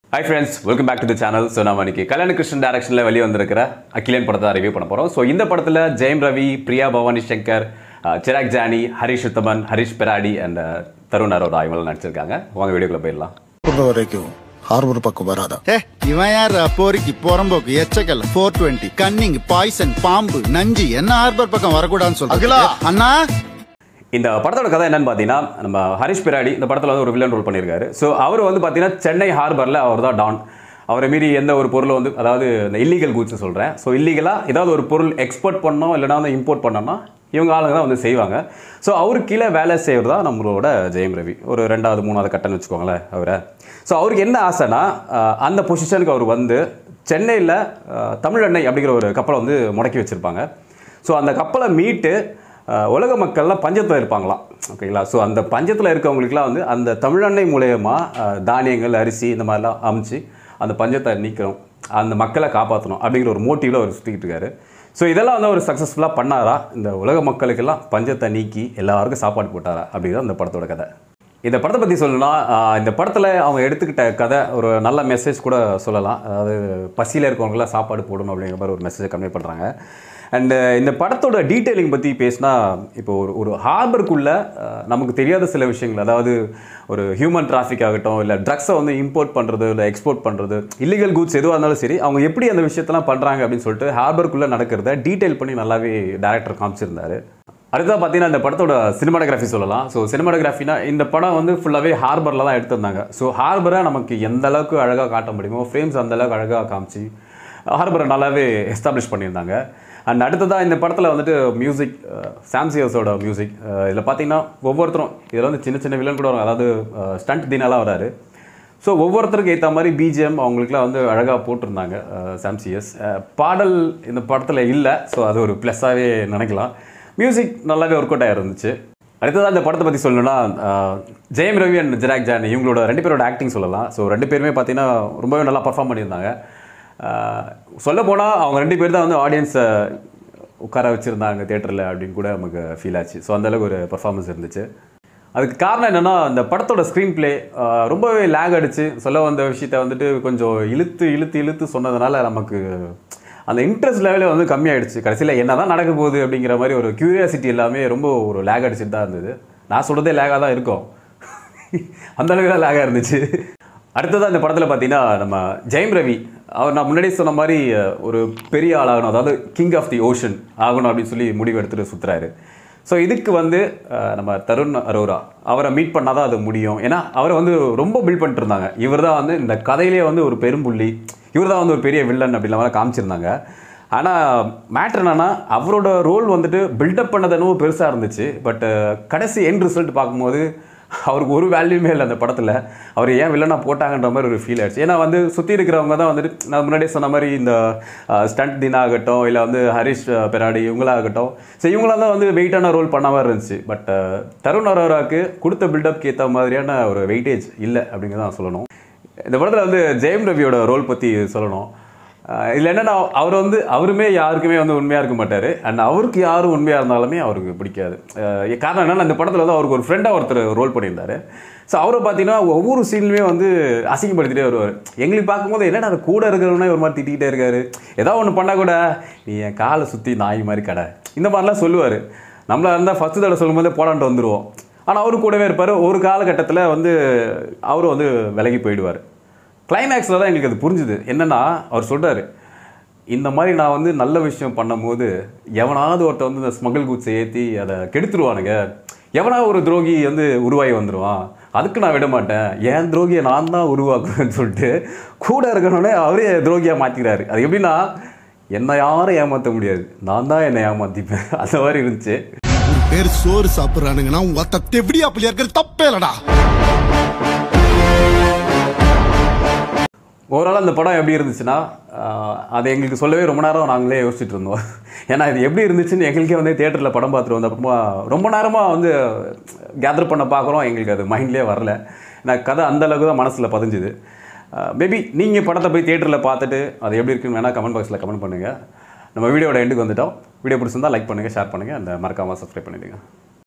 High friends welcome back to the channel so நம்ம இன்னைக்கு கல்யாண கிருஷ்ணன் டேரக்ஷனில் வெளியே வந்திருக்கிற அகிலன் படத்தை ரிவ்யூ பண்ண போகிறோம் ஸோ இந்த படத்தில் ஜெயம் ரவி பிரியா பவானி சங்கர் அஹ், சிராக் ஜானி ஹரிஷ் உத்தமன் ஹரிஷ் பெராடி அண்ட் தருண் அரோரா இவங்களாம் நடிச்சிருக்காங்க வாங்க வீடியோக்குள்ள போயிடலாம் பொறுத்த வரைக்கும் ஹார்பர் பக்கம் வராதா ஏ இவன் யார் போரிக்கு புறம்போக்கு எச்சக்கல் ஃபோர் டுவெண்ட்டி கன்னிங் பாய்சன் பாம்பு நஞ்சு என்ன ஹார்பர் பக்கம் வரக்கூடாதுன்னு சொல்ற அகிலா! அண்ணா இந்த படத்தோட கதை என்னன்னு பார்த்தீங்கன்னா நம்ம ஹரிஷ் பிராடி இந்த படத்தில் வந்து ஒரு வில்லன் ரோல் பண்ணியிருக்காரு ஸோ அவர் வந்து பார்த்தீங்கன்னா சென்னை ஹார்பரில் அவர் தான் டான் அவரை மீறி எந்த ஒரு பொருளை வந்து அதாவது இந்த இல்லீகல் கூட்ஸ் சொல்கிறேன் ஸோ இல்லீகலாக ஏதாவது ஒரு பொருள் எக்ஸ்போர்ட் பண்ணோம் இல்லைனா வந்து இம்போர்ட் பண்ணோம்னா இவங்க ஆளுங்க தான் வந்து செய்வாங்க ஸோ அவருக்கு கீழே வேலை செய்கிறது தான் நம்மளோட ஜெயம் ரவி ஒரு ரெண்டாவது மூணாவது கட்டன்னு வச்சுக்கோங்களேன் அவரை ஸோ அவருக்கு என்ன ஆசைனா அஹ், அந்த பொசிஷனுக்கு அவர் வந்து சென்னையில் தமிழ் எண்ணெய் அப்படிங்கிற ஒரு கப்பலை வந்து முடக்கி வச்சுருப்பாங்க ஸோ அந்த கப்பலை மீட்டு அஹ், உலக மக்கள்லாம் பஞ்சத்தில் இருப்பாங்களாம் ஓகேங்களா ஸோ அந்த பஞ்சத்தில் இருக்கவங்களுக்குலாம் வந்து அந்த தமிழெண்ணை மூலயமா அஹ், தானியங்கள் அரிசி இந்த மாதிரிலாம் அமைச்சு அந்த பஞ்சத்தை நீக்கிறோம் அந்த மக்களை காப்பாற்றணும் அப்படிங்கிற ஒரு மோட்டிவில் அவர் சுற்றிக்கிட்டு இருக்காரு ஸோ இதெல்லாம் வந்து அவர் சக்ஸஸ்ஃபுல்லாக பண்ணாரா இந்த உலக மக்களுக்கெல்லாம் பஞ்சத்தை நீக்கி எல்லாருக்கும் சாப்பாடு போட்டாரா அப்படிங்கிறது அந்த படத்தோட கதை இந்த படத்தை பற்றி சொல்லணும்னா ஆஹ், இந்த படத்தில் அவங்க எடுத்துக்கிட்ட கதை ஒரு நல்ல மெசேஜ் கூட சொல்லலாம் அதாவது பசியில் இருக்கவங்களாம் சாப்பாடு போடணும் அப்படிங்கிற மாதிரி ஒரு மெசேஜை கன்வே பண்ணுறாங்க அண்டு இந்த படத்தோட டீட்டெயிலிங் பற்றி பேசினா இப்போ ஒரு ஒரு ஹார்பருக்குள்ளே நமக்கு தெரியாத சில விஷயங்கள் அதாவது ஒரு ஹியூமன் டிராஃபிக் ஆகட்டும் இல்லை ட்ரக்ஸை வந்து இம்போர்ட் பண்ணுறது இல்லை எக்ஸ்போர்ட் பண்ணுறது இல்லீகல் கூட்ஸ் எதுவாக இருந்தாலும் சரி அவங்க எப்படி அந்த விஷயத்தெல்லாம் பண்ணுறாங்க அப்படின்னு சொல்லிட்டு ஹார்பருக்குள்ளே நடக்கிறத டீட்டெயில் பண்ணி நல்லாவே டேரக்டர் காமிச்சிருந்தாரு அடுத்ததாக பார்த்தீங்கன்னா இந்த படத்தோட சினிமாட்டோகிராஃபி சொல்லலாம் ஸோ சினிமாட்டோகிராஃபினா இந்த படம் வந்து ஃபுல்லாகவே ஹார்பரில் தான் எடுத்திருந்தாங்க ஸோ ஹார்பரை நமக்கு எந்த அளவுக்கு அழகாக காட்ட முடியுமோ ஃப்ரேம்ஸ் அந்த அளவுக்கு அழகாக காமிச்சு ஹார்பரை நல்லாவே எஸ்டாப்ளிஷ் பண்ணியிருந்தாங்க அண்ட் அடுத்ததாக இந்த படத்தில் வந்துட்டு மியூசிக் சாம்சியர்ஸோட மியூசிக் இதில் பார்த்தீங்கன்னா ஒவ்வொருத்தரும் இதில் வந்து சின்ன சின்ன வில்லன் கூட வரும் அதாவது ஸ்டண்ட் தீனாலாம் வராரு ஸோ ஒவ்வொருத்தருக்கு ஏற்ற மாதிரி பிஜிஎம் அவங்களுக்குலாம் வந்து அழகாக போட்டிருந்தாங்க சாம்சியஸ் பாடல் இந்த படத்தில் இல்லை ஸோ அது ஒரு ப்ளஸ்ஸாகவே நினைக்கலாம் மியூசிக் நல்லாவே ஒர்க் அவுட் ஆகிருந்துச்சு அடுத்ததாக இந்த படத்தை பற்றி சொல்லணும்னா அஹ், ஜெயம் ரவி அண்ட் ஜெராக் ஜானி இவங்களோட ரெண்டு பேரோட ஆக்டிங் சொல்லலாம் ஸோ ரெண்டு பேருமே பார்த்தீங்கன்னா ரொம்பவே நல்லா பர்ஃபார்ம் பண்ணியிருந்தாங்க சொல்ல போனால் அவங்க ரெண்டு பேர் தான் வந்து ஆடியன்ஸை உட்கார வச்சுருந்தாங்க தேட்டரில் அப்படின்னு கூட நமக்கு ஃபீல் ஆச்சு ஸோ அந்தளவுக்கு ஒரு பர்ஃபார்மன்ஸ் இருந்துச்சு அதுக்கு காரணம் என்னென்னா இந்த படத்தோட ஸ்க்ரீன் ப்ளே ரொம்பவே லேக் அடிச்சு சொல்ல வந்த விஷயத்த வந்துட்டு கொஞ்சம் இழுத்து இழுத்து இழுத்து சொன்னதுனால நமக்கு அந்த இன்ட்ரெஸ்ட் லெவலே வந்து கம்மியாயிடுச்சு கடைசியில் என்ன தான் நடக்க போகுது அப்படிங்கிற மாதிரி ஒரு க்யூரியாசிட்டி எல்லாமே ரொம்ப ஒரு லேக் அடிச்சுட்டு தான் இருந்தது நான் சொல்கிறதே லேகாக தான் இருக்கும் அந்த அளவுக்கு தான் லேகாக இருந்துச்சு அடுத்ததாக இந்த படத்தில் பார்த்தீங்கன்னா நம்ம ஜெயம் ரவி அவர் நான் முன்னாடியே சொன்ன மாதிரி அஹ், ஒரு பெரிய ஆளாகணும் அதாவது கிங் ஆஃப் தி ஓஷன் ஆகணும் அப்படின்னு சொல்லி முடிவு எடுத்துகிட்டு சுற்றுறாரு ஸோ இதுக்கு வந்து அஹ், நம்ம தருண் அரோரா அவரை மீட் பண்ணால் தான் அது முடியும் ஏன்னா அவரை வந்து ரொம்ப பில்ட் பண்ணிட்டு இருந்தாங்க இவர் தான் வந்து இந்த கதையிலே வந்து ஒரு பெரும்புள்ளி இவர் தான் வந்து ஒரு பெரிய வில்லன் அப்படின்ற மாதிரி காமிச்சிருந்தாங்க ஆனால் மேட்ரு என்னன்னா அவரோட ரோல் வந்துட்டு பில்டப் பண்ணது என்னவோ பெருசாக இருந்துச்சு பட் கடைசி எண்ட் ரிசல்ட் பார்க்கும்போது அவருக்கு ஒரு வேல்யூமே இல்லை அந்த படத்தில் அவர் ஏன் வில்லனா போட்டாங்கன்ற மாதிரி ஒரு ஃபீல் ஆயிடுச்சு ஏன்னா வந்து சுற்றி இருக்கிறவங்க தான் வந்துட்டு நான் முன்னாடியே சொன்ன மாதிரி இந்த ஸ்டண்ட் தீனா ஆகட்டும் இல்லை வந்து ஹரிஷ் அஹ், பெராடி இவங்களாகட்டும் ஸோ இவங்களாம் தான் வந்து வெயிட்டான ரோல் பண்ண மாதிரி இருந்துச்சு பட் தருண் அரோராவுக்கு கொடுத்த பில்டப்க்கு ஏற்ற மாதிரியான ஒரு வெயிட்டேஜ் இல்லை அப்படிங்கிறத நான் சொல்லணும் இந்த படத்தில் வந்து ஜெயம் ரவியோட ரோல் பற்றி சொல்லணும் அஹ் இதுல என்னன்னா அவர் வந்து அவருமே யாருக்குமே வந்து உண்மையாக இருக்க மாட்டார் அண்ட் அவருக்கு யாரும் உண்மையாக இருந்தாலுமே அவருக்கு பிடிக்காது அஹ் காரணம் என்னன்னா இந்த படத்தில் வந்து அவருக்கு ஒரு ஃப்ரெண்டாக ஒருத்தர் ரோல் பண்ணியிருந்தாரு ஸோ அவரை பார்த்தீங்கன்னா ஒவ்வொரு சீன்லையுமே வந்து அசிங்கப்படுத்திட்டே வருவார் எங்களுக்கு பார்க்கும்போது என்னடா அது கூட இருக்கிறவனே ஒரு மாதிரி திட்டிகிட்டே இருக்காரு ஏதாவது ஒன்று பண்ணால் கூட நீ என் காலை சுற்றி நாய் மாதிரி கடை இந்த மாதிரிலாம் சொல்லுவார் நம்மளா இருந்தால் ஃபஸ்ட்டு தடவை சொல்லும்போதே போடான்ட்டு வந்துடுவோம் ஆனால் அவரு கூடவே இருப்பார் ஒரு காலகட்டத்தில் வந்து அவரும் வந்து விலகி போயிடுவார் கிளைமேக்ஸில் தான் எங்களுக்கு அது புரிஞ்சுது என்னன்னா அவர் சொல்கிறாரு இந்த மாதிரி நான் வந்து நல்ல விஷயம் பண்ணும்போது எவனாவது ஒருத்தன் வந்து இந்த ஸ்மகிள் குட்ஸை ஏற்றி அதை கெடுத்துருவானுங்க எவனாவது ஒரு துரோகி வந்து உருவாகி வந்துடுவான் அதுக்கு நான் விட மாட்டேன் என் துரோகியை நான் தான் உருவாக்குவேன்னு சொல்லிட்டு கூட இருக்கணுன்னே அவரே துரோகியாக மாற்றிக்கிறாரு அது எப்படின்னா என்னை யாரும் ஏமாற்ற முடியாது நான் தான் என்னை ஏமாற்றிப்பேன் அந்த மாதிரி இருந்துச்சு ஒரு பேர் சோறு சாப்பிடுறானுங்கன்னா ஒத்த தெவிடியா பிள்ளையா இருக்கிறது தப்பே இல்லடா ஓவரால் அந்த படம் எப்படி இருந்துச்சுன்னா ஆஹ், அது எங்களுக்கு சொல்லவே ரொம்ப நேரம் நாங்களே யோசிச்சுட்டு இருந்தோம் ஏன்னா இது எப்படி இருந்துச்சுன்னு எங்களுக்கே வந்து தேட்டரில் படம் பார்த்துட்டு வந்த அப்புறமா ரொம்ப நேரமாக வந்து கேதர் பண்ண பார்க்குறோம் எங்களுக்கு அது மைண்ட்லேயே வரல ஏன்னா கதை அந்த அளவுக்கு தான் மனசில் பதிஞ்சுது மேபி நீங்கள் படத்தை போய் தேட்டரில் பார்த்துட்டு அது எப்படி இருக்குன்னு வேணால் கமெண்ட் பாக்ஸில் கமெண்ட் பண்ணுங்கள் நம்ம வீடியோட எண்டுக்கு வந்துட்டோம் வீடியோ பிடிச்சிருந்தா லைக் பண்ணுங்கள் ஷேர் பண்ணுங்கள் அந்த மறக்காமல் சப்ஸ்கிரைப் பண்ணிவிடுங்க